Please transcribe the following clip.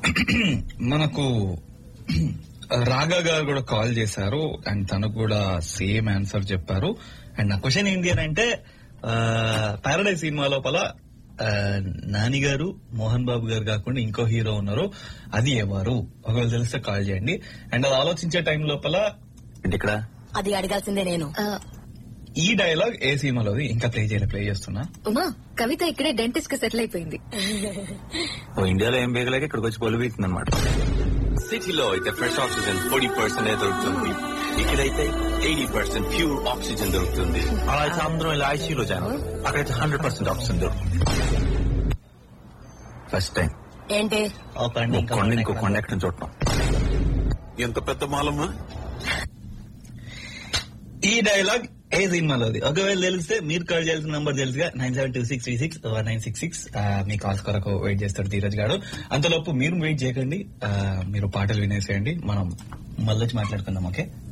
మనకు రాగా గారు కూడా కాల్ చేశారు అండ్ తనకు కూడా సేమ్ ఆన్సర్ చెప్పారు అండ్ నా క్వశ్చన్ ఏంటి అని అంటే పారడైజ్ సినిమా లోపల ఆ, నాని గారు మోహన్ బాబు గారు కాకుండా ఇంకో హీరో ఉన్నారు అది ఎవరు ఒకవేళ తెలిస్తే కాల్ చేయండి అండ్ అది ఆలోచించే టైం లోపల ఏంటి ఇక్కడ అది అడగాల్సిందే నేను ఈ డైలాగ్ ఏ సినిమాలోది ఇంకా ప్లే చేయలే ప్లే చేస్తున్నా ఉమా కవిత ఇక్కడే డెంటిస్ట్ కి సెటిల్ అయిపోయింది ఓ ఇండియాలో ఏం బేగలేక ఇక్కడికి వచ్చి పొలి వీక్తుంది అనమాట సిటీలో అయితే ఫ్రెష్ ఆక్సిజన్ ఫోర్టీ పర్సెంట్ దొరుకుతుంది ఇక్కడైతే ఎయిటీ పర్సెంట్ ప్యూర్ ఆక్సిజన్ దొరుకుతుంది అలా అయితే అందరం ఇలా ఐసీయూలో జాయిన్ అవుతాం. అక్కడైతే హండ్రెడ్ పర్సెంట్ ఆప్షన్ దొరుకుతుంది ఫస్ట్ టైం ఏంటి ఒక కొండ, ఒక ఇంకో కొండ కొండ ఇంకో ఎక్కడ? కొండ ఎక్కడ చూడటం ఎంత పెద్ద మాలమ్మా ఈ డైలాగ్ ఏ సినిమాలోది ఒకవేళ తెలిస్తే మీరు కాల్ చేయాల్సిన నంబర్ తెలుసుగా nine seven two six three six nine six six మీ కాల్స్ కొరకు వెయిట్ చేస్తాడు ధీరజ్ గారు అంతలోపు మీరు వెయిట్ చేయకండి ఆ, మీరు పాటలు వినేసేయండి మనం మళ్ళీ వచ్చి మాట్లాడుకుందాం ఓకే